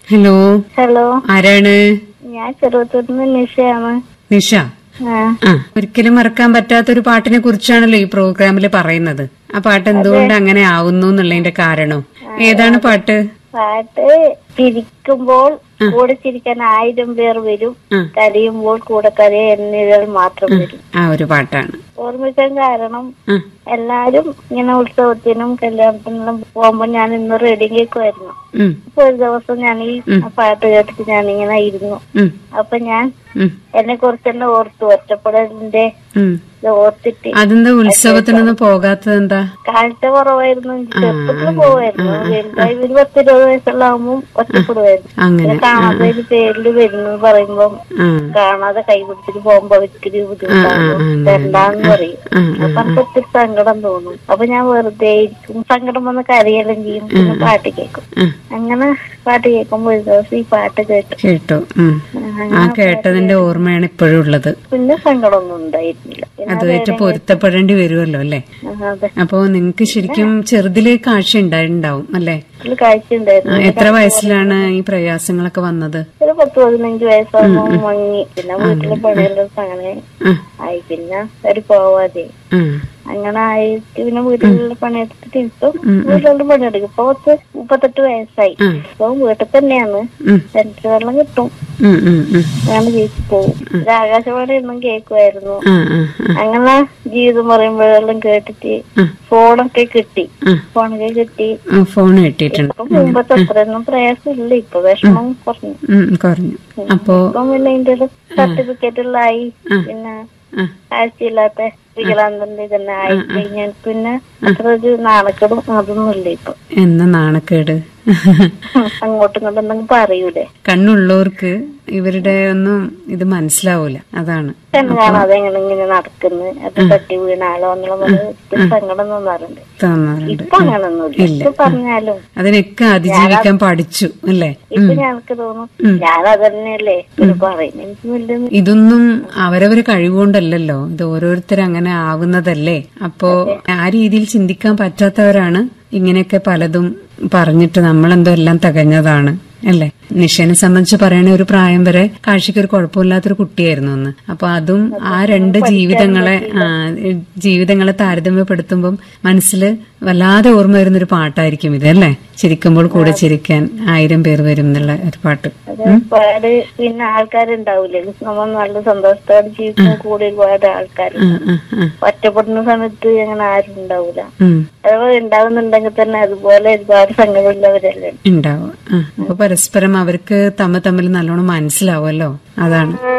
Hello hello ആരാണ് ഞാൻ ചെറുപ്പത്തിൽ നിഷയാണ് നിഷ ആ ആ ഒരിക്കലും മറക്കാൻ പറ്റാത്ത ഒരു പാട്ടിനെ കുറിച്ചാണല്ലോ ഈ പ്രോഗ്രാമിൽ പറയുന്നത് ആ പാട്ട് എന്തുകൊണ്ട് അങ്ങനെ ആവുന്നു എന്നുള്ളതിന്റെ കാരണോ ഏതാണ് പാട്ട് പാട്ട് ചിരിക്കുമ്പോൾ കൂടെ ചിരിക്കാൻ ആയിരം പേർ വരും ആ. കരയുമ്പോൾ കൂടെ കരയ എന്നിവർ മാത്രം വരും ആ ഒരു പാട്ടാണ് ഓർമ്മിക്കാൻ കാരണം ആ എല്ലാരും ഇങ്ങനെ ഉത്സവത്തിനും കല്യാണത്തിനും പോകുമ്പോ ഞാൻ ഇന്ന് റെഡി കേൾക്കുമായിരുന്നു ഉം, അപ്പൊ ഒരു ദിവസം ഞാൻ ഈ പാട്ട് കേട്ടിട്ട് ഞാൻ ഇങ്ങനെ ഇരുന്നു ഉം, അപ്പൊ ഞാൻ ഉം, എന്നെ കുറിച്ച് തന്നെ ഓർത്തു ഒറ്റപ്പെടലിന്റെ ഉം. ഇത് ഓർത്തിട്ട് അതെന്താ ഉത്സവത്തിനൊന്നും പോകാത്തത് എന്താ കാഴ്ച കുറവായിരുന്നു എനിക്ക് ചെറുപ്പത്തിൽ പോവായിരുന്നു വലുതായി ഒരു പത്തിരുപത് വയസ്സുള്ള ആകുമ്പോൾ ഒറ്റപ്പെടുമായിരുന്നു അങ്ങനെ പിന്നെ കാണാതെ ഒരു പേരില് വരുന്നു പറയുമ്പം ആ കാണാതെ കൈ പിടിച്ചിട്ട് പോകുമ്പോ ഒരിക്കലും ബുദ്ധിമുട്ടാകും രണ്ടാന്ന് പറയും ആ, അപ്പൊ എനിക്ക് ഒത്തിരി സങ്കടം തോന്നും അപ്പൊ ഞാൻ വെറുതെ ഇരിക്കും സങ്കടം വന്ന് കരയെല്ലാം ചെയ്യും പിന്നെ പാട്ട് കേൾക്കും ആ, അങ്ങനെ പാട്ട് കേൾക്കുമ്പോ ഒരു ദിവസം ഈ പാട്ട് കേട്ടു കേട്ടു ഉം. ആ കേട്ടതിന്റെ ഓർമ്മയാണ് ഇപ്പോഴും ഉള്ളത് പിന്നെ സങ്കടമൊന്നും ഉണ്ടായിരുന്നില്ല പിന്നെ അതുമായിട്ട് പൊരുത്തപ്പെടേണ്ടി വരുമല്ലോ അല്ലേ ആ, അതെ അപ്പോ നിങ്ങക്ക് ശരിക്കും ചെറുതിലെ കാഴ്ച ഉണ്ടായിട്ടുണ്ടാവും അല്ലേ ഒരു കാഴ്ച ഉണ്ടായിരുന്നു ആ, എത്ര വയസ്സിലാണ് ഈ പ്രയാസങ്ങളൊക്കെ വന്നത് ഒരു പത്ത് പതിനഞ്ച് വയസ്സാകുമ്പോ മങ്ങി പിന്നെ വീട്ടിലെ പണിയെല്ലാം അങ്ങനെ ആ, ആയി പിന്നെ ഒരു പോവാതെ ആ, അങ്ങനെ ആയിട്ട് പിന്നെ വീട്ടിലുള്ള പണിയെടുത്തിട്ട് ഇപ്പം വീട്ടിലുള്ള പണിയെടുക്കും ഇപ്പൊ പത്ത് മുപ്പത്തെട്ട് വയസ്സായി ആ. ഇപ്പൊ വീട്ടിൽ തന്നെയാണ് ഉം, കിണറ്റ് വെള്ളം കിട്ടും ഉം, ഉം, ഉം. അങ്ങനെ ജീവിച്ചു പോകും ഒരു ആകാശവാണി ഒന്നും കേൾക്കുമായിരുന്നു ആ, ആ, ആ, അങ്ങനെ ജീവിതം പറയുമ്പോഴെല്ലാം കേട്ടിട്ട് ആ. ഫോണൊക്കെ കിട്ടി ആ. ഫോണൊക്കെ കിട്ടി ആ, ഫോൺ കിട്ടിയിട്ടുണ്ട് ഇപ്പൊ മുമ്പത്തെ അത്രയൊന്നും പ്രയാസമില്ല ഇപ്പൊ വിഷമം കുറഞ്ഞു ഉം, കുറഞ്ഞു അപ്പോ ഇപ്പം പിന്നെ ഇതിന്റെ സർട്ടിഫിക്കറ്റ് എല്ലാം ആയി പിന്നെ ആ, ആഴ്ചയില്ലാത്ത വികലാന്തന്റെ ഇതന്നെ ആയി കഴിഞ്ഞാൽ പിന്നെ അത്ര ഒരു നാണക്കേടും അതൊന്നും ഇല്ല ഇപ്പൊ എന്ന നാണക്കേട് അങ്ങോട്ടും ഇങ്ങോട്ടും എന്തെങ്കിലും പറയൂലേ കണ്ണുള്ളവർക്ക് ഇവരുടെ ഒന്നും ഇത് മനസ്സിലാവൂല അതാണ് കണ്ണ് കാണാതെ എങ്ങനെ ഇങ്ങനെ നടക്കുന്നു അത് തട്ടി വീണാലോ എന്നുള്ള പോലെ ഒത്തിരി സങ്കടം തോന്നാറുണ്ട് തോന്നാറുണ്ട് ഇപ്പൊ അങ്ങനൊന്നുമില്ല ഇപ്പൊ പറഞ്ഞാലും അതിനൊക്കെ അതിജീവിക്കാൻ പഠിച്ചു അല്ലേ ഇപ്പൊ ഞങ്ങൾക്ക് തോന്നും ഞാൻ അതന്നെയല്ലേ ഒരു പറയുന്നത് എനിക്ക് വലിയ ഇതൊന്നും അവരവര് കഴിവുകൊണ്ടല്ലല്ലോ ഇത് ഓരോരുത്തർ അങ്ങനെ ആവുന്നതല്ലേ അപ്പോ ആ രീതിയിൽ ചിന്തിക്കാൻ പറ്റാത്തവരാണ് ഇങ്ങനെയൊക്കെ പലതും പറഞ്ഞിട്ട് നമ്മളെന്തോ എല്ലാം തികഞ്ഞതാണ് അല്ലേ നിഷേനെ സംബന്ധിച്ച് പറയണ ഒരു പ്രായം വരെ കാഴ്ചക്ക് ഒരു കുഴപ്പമില്ലാത്തൊരു കുട്ടിയായിരുന്നു അന്ന് അപ്പൊ അതും ആ രണ്ട് ജീവിതങ്ങളെ ആ, ജീവിതങ്ങളെ താരതമ്യപ്പെടുത്തുമ്പോൾ മനസ്സിൽ വല്ലാതെ ഓർമ്മ വരുന്നൊരു പാട്ടായിരിക്കും ഇത് അല്ലേ ചിരിക്കുമ്പോൾ കൂടെ ചിരിക്കാൻ ആയിരം പേർ വരും എന്നുള്ള ഒരു പാട്ട് ഒരുപാട് പിന്നെ ആൾക്കാരുണ്ടാവില്ലേ നമ്മൾ നല്ല സന്തോഷത്തോടെ ജീവിക്കുന്ന കൂടെ ഒരുപാട് ആൾക്കാർ ആ, ആ, ആ. ഒറ്റപ്പെടുന്ന സമയത്ത് അങ്ങനെ ആരും ഉണ്ടാവൂല ഉം. അഥവാ ഉണ്ടാവുന്നുണ്ടെങ്കിൽ തന്നെ അതുപോലെ ഒരുപാട് സങ്കടമുള്ളവരല്ലേ ഉണ്ടാവും ആ, അപ്പൊ പരസ്പരം അവർക്ക് തമ്മിൽ തമ്മിൽ നല്ലോണം മനസ്സിലാവുമല്ലോ അതാണ്